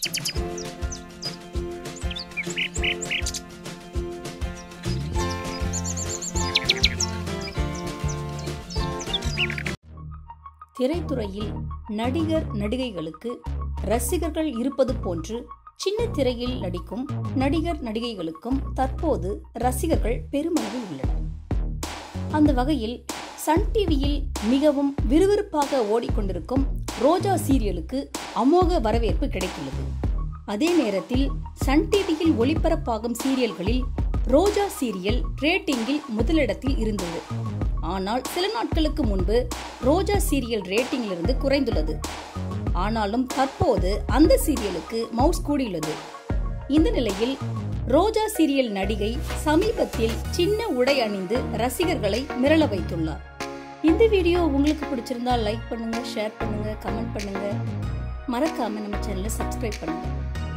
திரைத்துறையில் நடிகர் நடிகைகளுக்கு ரசிகர்கள் இருப்பது போன்று சின்ன திரையில் நடிக்கும் நடிகர் நடிகைகளுக்கும் தற்போது ரசிகர்கள் பெருமளவில் உள்ளனர் அந்த வகையில் சன் டிவியில் மிகவும் விறுவிறுப்பாக ஓடிக்கொண்டிருக்கும் ரோஜா சீரியலுக்கு அமோக வரவேற்பு கிடைத்துள்ளது அதே நேரத்தில் சன் டிவியில் ஒளிபரப்பாகும் சீரியல்களில் ரோஜா சீரியல் ரேட்டிங்கில் முதலிடத்தில் இருந்தது ஆனால் சில நாட்களுக்கு முன்பு ரோஜா சீரியல் ரேட்டிங்கிலிருந்து குறைந்துள்ளது ஆனாலும் தற்போது அந்த சீரியலுக்கு மவுஸ் கூடியுள்ளது இந்த நிலையில் ரோஜா சீரியல் நடிகை சமீபத்தில் சின்ன உடை அணிந்து ரசிகர்களை மிரள வைத்துள்ளார் இந்த வீடியோ உங்களுக்கு பிடிச்சிருந்தா லைக் பண்ணுங்க ஷேர் பண்ணுங்க கமெண்ட் பண்ணுங்க மறக்காம நம்ம சேனலை சப்ஸ்கிரைப் பண்ணுங்க